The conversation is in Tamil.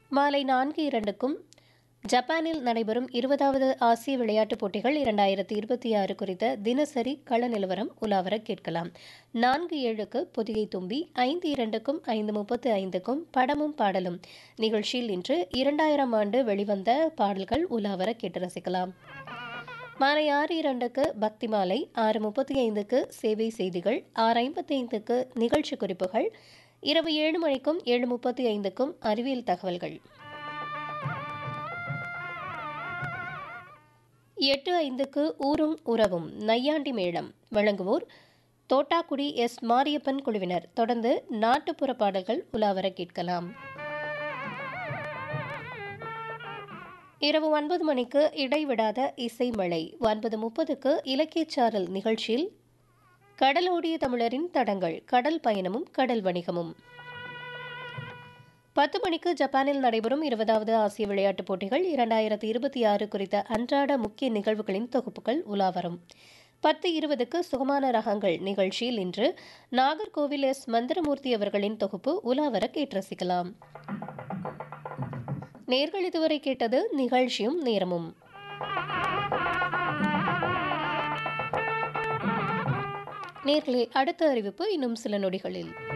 மாலை நான்கு இரண்டுக்கும் ஜப்பானில் நடைபெறும் இருபதாவது ஆசிய விளையாட்டுப் போட்டிகள் இரண்டாயிரத்தி இருபத்தி ஆறு குறித்த தினசரி கள நிலவரம் உலாவர கேட்கலாம் நான்கு ஏழுக்கு பொதிகை தும்பி ஐந்து இரண்டுக்கும் ஐந்து முப்பத்து ஐந்துக்கும் படமும் பாடலும் நிகழ்ச்சியில் இன்று இரண்டாயிரம் ஆண்டு வெளிவந்த பாடல்கள் உலாவர கேட்டு ரசிக்கலாம் மாலை ஆறு இரண்டுக்கு பக்தி மாலை ஆறு முப்பத்தி ஐந்துக்கு சேவை செய்திகள் ஆறு ஐம்பத்தி ஐந்துக்கு நிகழ்ச்சி குறிப்புகள் இரவு ஏழு மணிக்கும் ஏழு முப்பத்தி ஐந்துக்கும் அறிவியல் தகவல்கள் எட்டு ஐந்துக்கு ஊரும் உறவும் நையாண்டி மேளம் வழங்குவோர் தோட்டாக்குடி எஸ் மாரியப்பன் குழுவினர் தொடர்ந்து நாட்டுப்புற பாடல்கள் உலாவர கேட்கலாம் இரவு ஒன்பது மணிக்கு இடைவிடாத இசை மழை ஒன்பது முப்பதுக்கு இலக்கியச்சாரல் நிகழ்ச்சியில் கடலோடிய தமிழரின் தடங்கள் கடல் பயணமும் கடல் வணிகமும் பத்து மணிக்கு ஜப்பானில் நடைபெறும் இருபதாவது ஆசிய விளையாட்டுப் போட்டிகள் இரண்டாயிரத்தி இருபத்தி ஆறு குறித்த அன்றாட முக்கிய நிகழ்வுகளின் தொகுப்புகள் உலாவரும் பத்து இருபதுக்கு சுகமான ரகங்கள் நிகழ்ச்சியில் இன்று நாகர்கோவில் எஸ் மந்திரமூர்த்தி அவர்களின் தொகுப்பு உலாவர கேட்டு ரசிக்கலாம் நேர்கள் இதுவரை கேட்டது நிகழ்ச்சியும் நேரமும் நேர்களே அடுத்த அறிவிப்பு இன்னும் சில நொடிகளில்